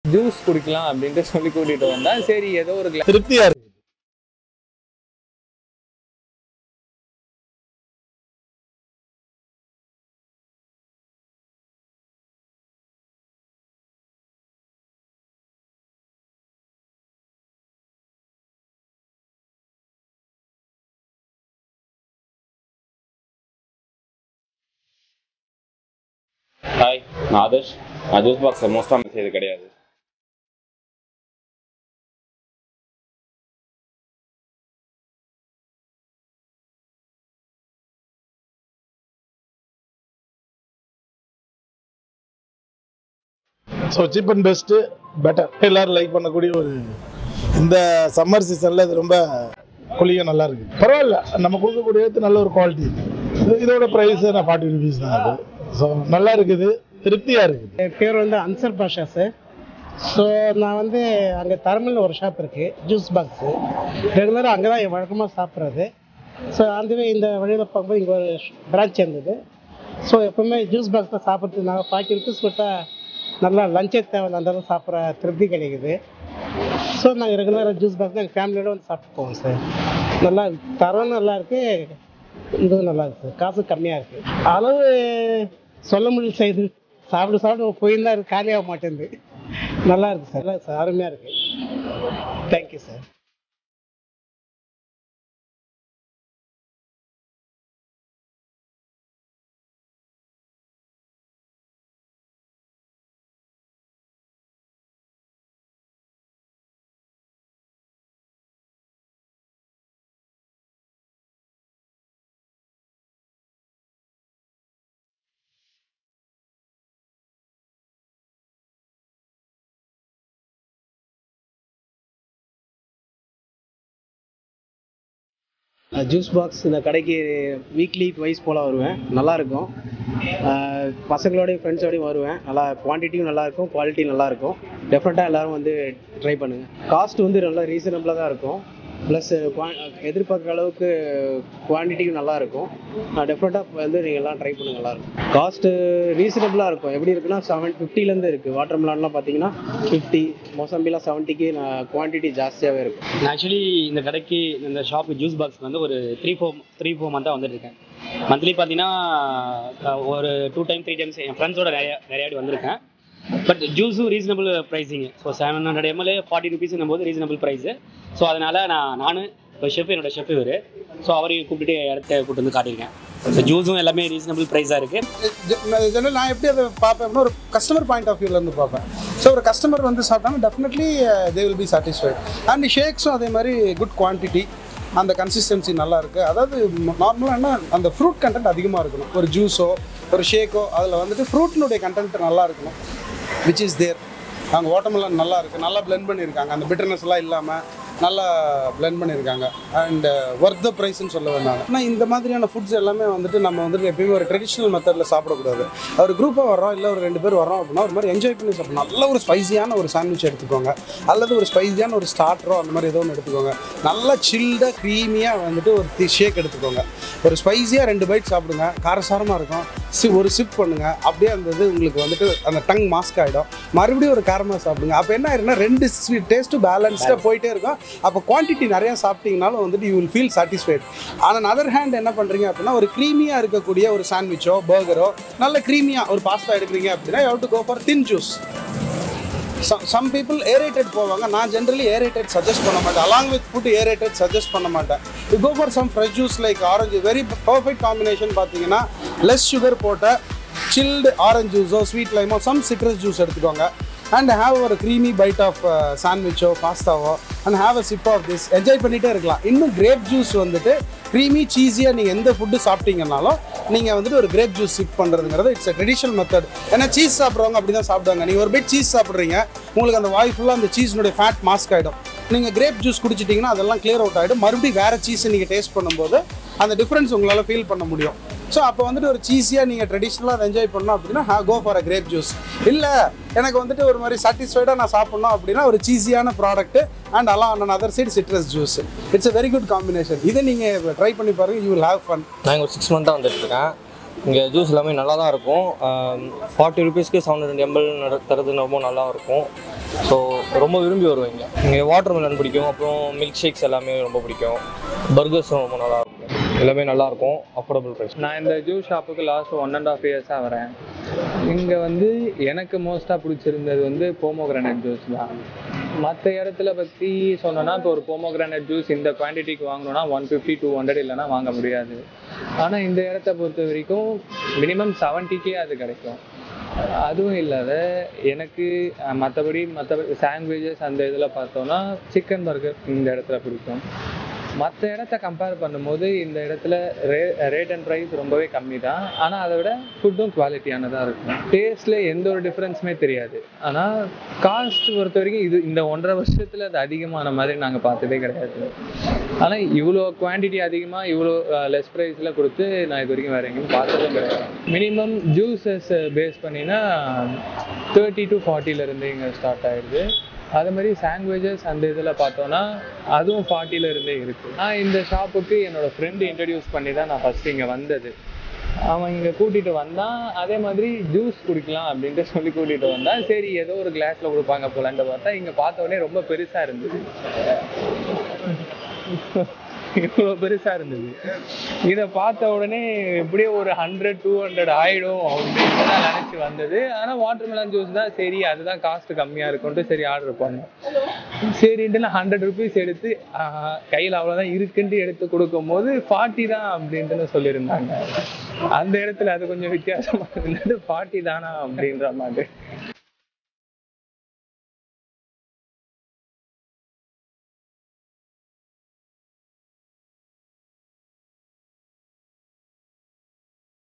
juice குடிக்கலாம் அப்படின்ட்டு சொல்லி கூட்டிட்டு வந்தா சரி ஏதோ ஒரு glass திருப்தியா இருக்கு ஹாய் நான் ஆதர்ஷ் நான் ஜூஸ் பாக்ஸை மோஸ்ட்டாக மிஸ் செய்யறது கிடையாது so cheap and best better எல்லாரும் லைக் பண்ணக்கூடிய ஒரு இந்த சம்மர் சீசனில் இது ரொம்ப குளிக்க நல்லா இருக்கு பரவாயில்ல நம்ம கொடுக்கக்கூடியது நல்ல ஒரு குவாலிட்டி இதோட ப்ரைஸ் நான் ஃபார்ட்டி ருபீஸ் தான் அது ஸோ நல்லா இருக்குது திருப்தியாக இருக்குது என் பேர் வந்து அன்சர் பாஷா சார் ஸோ நான் வந்து அங்கே தரமலில் ஒரு ஷாப் இருக்குது ஜூஸ் பாக்ஸு ரெகுலராக அங்கே தான் என் வழக்கமாக சாப்பிட்றது ஸோ அதுவே இந்த வழியில் பார்க்கும்போது இங்கே ஒரு பிரான்ச் இருந்தது ஸோ எப்பவுமே ஜூஸ் பாக்ஸ் தான் சாப்பிட்றதுனால ஃபார்ட்டி ருபீஸ் கொடுத்தா நல்லா லஞ்சே தேவை அந்த அளவு சாப்பிட்ற திருப்தி கிடைக்குது ஸோ நாங்கள் ரெகுலராக ஜூஸ் பாக்ஸ் தான் எங்கள் ஃபேமிலியோட வந்து சாப்பிட்டு போவோம் சார் நல்லா தரம் நல்லா இருக்கு இதுவும் நல்லா இருக்கு சார் காசு கம்மியாக இருக்கு அளவு சொல்ல முடியல சார் இது சாப்பிட சாப்பிட போயிருந்தா அது காலியாக மாட்டேங்குது நல்லா இருக்கு சார் நல்லா இருக்கு சார் அருமையாக இருக்கு தேங்க்யூ சார் ஜூஸ் பாக்ஸ் இந்த கடைக்கு வீக்லி ட்வைஸ் போல் வருவேன் நல்லா இருக்கும் அஹ் பசங்களோடய ஃப்ரெண்ட்ஸோடய வருவேன் நல்லா குவான்டிட்டியும் நல்லா இருக்கும் குவாலிட்டி நல்லா இருக்கும் டெஃபினட்டாக எல்லாரும் வந்து ட்ரை பண்ணுங்கள் காஸ்ட் வந்து நல்லா ரீசனபிளாக தான் இருக்கும் ப்ளஸ் எதிர்பார்க்குற அளவுக்கு குவான்டிட்டியும் நல்லா இருக்கும் டெஃபினட்டாக வந்து நீங்கள் எல்லாம் ட்ரை பண்ணுங்க நல்லா இருக்கும் காஸ்ட்டு ரீசனபிளாக இருக்கும் எப்படி இருக்குன்னா செவன் ஃபிஃப்டிலேருந்து இருக்குது வாட்டர் மிலான்லாம் பார்த்தீங்கன்னா ஃபிஃப்டி மொசம்பிலாம் செவன்ட்டிக்கு குவான்டிட்டி ஜாஸ்தியாகவே இருக்கும் ஆக்சுவலி இந்த கடைக்கு இந்த ஷாப் ஜூஸ் பாக்ஸ் வந்து ஒரு த்ரீ ஃபோர் த்ரீ ஃபோர் மந்த்தாக வந்துட்டு இருக்கேன் மந்த்லி பார்த்தீங்கன்னா அஹ், ஒரு டூ டைம் த்ரீ டைம்ஸ் என் ஃப்ரெண்ட்ஸோட நிறைய நிறைய வாட்டி வந்திருக்கேன் பட் ஜூஸும் reasonable pricing so seven hundred ML forty ருபீஸ்னும் போது ரீசனபிள் ப்ரைஸு ஸோ அதனால் நான் நானும் இப்போ ஷெஃப் என்னோட ஷெஃப் இவர் ஸோ அவரையும் கூப்பிட்டு இடத்த கூப்பிட்டு வந்து காட்டியிருக்கேன் ஸோ ஜூஸும் எல்லாமே ரீசனபிள் ப்ரைஸாக இருக்குது ஜெனரல் நான் எப்படி அதை பார்ப்பேன் அப்படின்னா ஒரு கஸ்டமர் பாயிண்ட் ஆஃப் வியூலேருந்து பார்ப்பேன் ஸோ ஒரு கஸ்டமர் வந்து சாப்பிட்டாங்க definitely they will be satisfied and ஷேக்ஸும் அதே மாதிரி குட் குவான்டிட்டி அந்த கன்சிஸ்டன்சி நல்லா இருக்குது அதாவது நார்மலாக என்ன அந்த ஃப்ரூட் கண்டென்ட் அதிகமாக இருக்கணும் ஒரு ஜூஸோ ஒரு ஷேக்கோ அதில் வந்துட்டு ஃப்ரூட்னுடைய கண்டென்ட் நல்லா இருக்கணும் விச் இஸ் தேர் அங்கே வாட்டர்மெலன் நல்லா இருக்குது நல்லா blend பண்ணியிருக்காங்க அந்த பிட்டர்னஸ்லாம் இல்லாமல் நல்லா blend பண்ணியிருக்காங்க அண்ட் ஒர்த் த ப்ரைஸ்ன்னு சொல்ல வேண்டாம் ஆனால் இந்த மாதிரியான ஃபுட்ஸ் எல்லாமே வந்துட்டு நம்ம வந்துட்டு எப்பயுமே ஒரு ட்ரெடிஷ்னல் மெத்தடில் சாப்பிடக்கூடாது ஒரு குரூப்பாக வரோம் இல்லை ஒரு ரெண்டு பேர் வரோம் அப்படின்னா ஒரு மாதிரி என்ஜாய் பண்ணி சாப்பிடணும் நல்ல ஒரு ஸ்பைசியான ஒரு சாண்ட்விச் எடுத்துக்கோங்க அல்லது ஒரு ஸ்பைசியான ஒரு ஸ்டார்டரோ அந்த மாதிரி ஏதோ ஒன்று எடுத்துக்கோங்க நல்லா சில்டாக க்ரீமியாக வந்துட்டு ஒரு ஷேக் எடுத்துக்கோங்க ஒரு ஸ்பைசியாக ரெண்டு பைட் சாப்பிடுங்க காரசாரமாக இருக்கும் சி ஒரு சிப் பண்ணுங்க அப்படியே அந்த இது உங்களுக்கு வந்துட்டு அந்த டங் மாஸ்க் ஆகிடும் மறுபடியும் ஒரு காரமாக சாப்பிடுங்க அப்போ என்ன ஆயிருன்னா ரெண்டு ஸ்வீட் டேஸ்ட்டும் பேலன்ஸ்டாக போயிட்டே இருக்கும் அப்போ குவான்டிட்டி நிறையா சாப்பிட்டீங்கனாலும் வந்துட்டு யூ வில் ஃபீல் சாட்டிஸ்ஃபைட் ஆனால் அதர் ஹேண்ட் என்ன பண்ணுறீங்க அப்படின்னா ஒரு க்ரீமியாக இருக்கக்கூடிய ஒரு சாண்ட்விச்சோ பர்கரோ நல்ல க்ரீமியாக ஒரு பாஸ்தா எடுக்கிறீங்க அப்படின்னா you do go for thin juice some people aerated போவாங்க நான் ஜென்ரலி ஏரேட்டட் சஜஸ்ட் பண்ண மாட்டேன் along with food aerated suggest பண்ண மாட்டேன் you go for some fresh juice like orange very perfect combination பார்த்தீங்கன்னா லெஸ் சுகர் போட்ட சில்டு ஆரஞ்சு ஜூஸோ sweet லைமோ சம் சிட்ரஸ் ஜூஸ் எடுத்துக்கோங்க அண்ட் ஹேவ் ஒரு க்ரீமி பைட் ஆஃப் சாண்ட்விச்சோ பாஸ்தாவோ and have a sip of this enjoy பண்ணிகிட்டே இருக்கலாம் இன்னும் கிரேப் ஜூஸ் வந்துட்டு க்ரீமி சீஸியாக நீங்கள் எந்த ஃபுட்டு சாப்பிட்டீங்கனாலும் நீங்கள் வந்துட்டு ஒரு கிரேப் ஜூஸ் சிப் பண்ணுறதுங்கிறது இட்ஸ் ட்ரெடிஷனல் மெத்தட் ஏன்னா சீஸ் சாப்பிட்றவங்க அப்படி தான் சாப்பிடுவாங்க நீங்கள் ஒரு பிட் சீஸ் சாப்பிட்றீங்க உங்களுக்கு அந்த வாய் ஃபுல்லாக அந்த சீஸினுடைய ஃபேட் மாஸ்க் ஆகிடும் நீங்கள் கிரேப் ஜூஸ் குடிச்சிட்டிங்கன்னா அதெல்லாம் கிளியர் அவுட் ஆகிடும் மறுபடியும் வேறு சீஸை நீங்கள் டேஸ்ட் பண்ணும்போது அந்த டிஃப்ரென்ஸ் உங்களால் ஃபீல் பண்ண முடியும் ஸோ அப்போ வந்துட்டு ஒரு சீஸியாக நீங்கள் ட்ரெடிஷ்னலாக அதை என்ஜாய் பண்ணோம் அப்படின்னா ஹா go for a grape juice இல்லை எனக்கு வந்துட்டு ஒரு மாதிரி சாட்டிஸ்ஃபைடாக நான் சாப்பிட்ணும் அப்படின்னா ஒரு சீஸியான ப்ராடக்ட் அண்ட் அலாம் on other side citrus juice it's a very good combination இதை நீங்கள் ட்ரை பண்ணி பாருங்கள் யூ will have fun நாங்கள் ஒரு சிக்ஸ் மந்த்தாக வந்துட்டு இருக்கேன் இங்கே ஜூஸ் எல்லாமே நல்லா தான் இருக்கும் ஃபார்ட்டி ருபீஸ்க்கு செவன் ஹண்ட்ரட் எம்எல் தரது ரொம்ப நல்லா இருக்கும் ஸோ ரொம்ப விரும்பி வருவேன் இங்கே இங்கே வாட்டர் மெலன் பிடிக்கும் அப்புறம் மில்க் ஷேக்ஸ் எல்லாமே ரொம்ப பிடிக்கும் பர்கர்ஸும் ரொம்ப நல்லா இருக்கும் எல்லாமே நல்லா இருக்கும் அஃபோர்டபுள் ப்ரைஸ் நான் இந்த ஜூஸ் ஷாப்புக்கு லாஸ்ட் ஒன் அண்ட் ஆஃப் இயர்ஸாக வரேன் இங்கே வந்து எனக்கு மோஸ்ட்டாக பிடிச்சிருந்தது வந்து போமோகிரானட் ஜூஸ் தான் மற்ற இடத்துல பற்றி சொன்னோன்னா இப்போ ஒரு போமோகிரானட் ஜூஸ் இந்த குவான்டிட்டிக்கு வாங்கணும்னா ஒன் ஃபிஃப்டி டூ ஹண்ட்ரட் இல்லைன்னா வாங்க முடியாது ஆனால் இந்த இடத்த பொறுத்த வரைக்கும் மினிமம் செவன்ட்டிக்கே அது கிடைக்கும் அதுவும் இல்லாத எனக்கு மற்றபடி மற்ற சாண்ட்விச்சஸ் அந்த இதில் பார்த்தோன்னா சிக்கன் பர்கர் இந்த இடத்துல பிடிக்கும் மற்ற இடத்த கம்பேர் பண்ணும்போது இந்த இடத்துல ரே ரேட் அண்ட் ப்ரைஸ் ரொம்பவே கம்மி தான் ஆனால் அதை விட ஃபுட்டும் குவாலிட்டியானதாக இருக்கும் டேஸ்ட்டில் எந்த ஒரு டிஃப்ரென்ஸுமே தெரியாது ஆனால் காஸ்ட் பொறுத்த வரைக்கும் இது இந்த ஒன்றரை வருஷத்தில் அது அதிகமான மாதிரி நாங்கள் பார்த்ததே கிடையாது ஆனால் இவ்வளோ குவான்டிட்டி அதிகமாக இவ்வளோ லெஸ் ப்ரைஸில் கொடுத்து நான் இது வரைக்கும் வேறு எங்கேயும் பார்த்ததும் கிடையாது மினிமம் ஜூஸஸ் பேஸ் பண்ணினா தேர்ட்டி டு ஃபார்ட்டிலேருந்து இங்கே ஸ்டார்ட் ஆயிடுது அதே மாதிரி சாண்ட்விச்சஸ் அந்த இதில் பார்த்தோன்னா அதுவும் 40 ல இருந்தே இருக்குது நான் இந்த ஷாப்புக்கு என்னோட ஃப்ரெண்டு இன்ட்ரடியூஸ் பண்ணி தான் நான் ஃபஸ்ட்டு இங்கே வந்தது அவன் இங்கே கூட்டிகிட்டு வந்தான் அதே மாதிரி ஜூஸ் குடிக்கலாம் அப்படின்ட்டு சொல்லி கூட்டிகிட்டு வந்தான் சரி ஏதோ ஒரு கிளாஸில் கொடுப்பாங்க போலான்ட்டு பார்த்தா இங்கே பார்த்த உடனே ரொம்ப பெருசாக இருந்தது இவ்வளோ பெருசாக இருந்தது இதை பார்த்த உடனே எப்படியே ஒரு ஹண்ட்ரட் டூ ஹண்ட்ரட் ஆயிடும் அப்படின்னு தான் நினச்சி வந்தது ஆனால் வாட்டர் மெலன் ஜூஸ் தான் சரி அதுதான் காஸ்ட் கம்மியாக இருக்கும்ட்டு சரி ஆர்டர் பண்ணேன் சரின்ட்டு நான் ஹண்ட்ரட் ருபீஸ் எடுத்து கையில் அவ்வளோதான் இருக்குன்ட்டு எடுத்து கொடுக்கும்போது ஃபார்ட்டி தான் அப்படின்ட்டு சொல்லியிருந்தாங்க அந்த இடத்துல அது கொஞ்சம் வித்தியாசமாக இருந்தது ஃபார்ட்டி தானா அப்படின்ற மாதிரி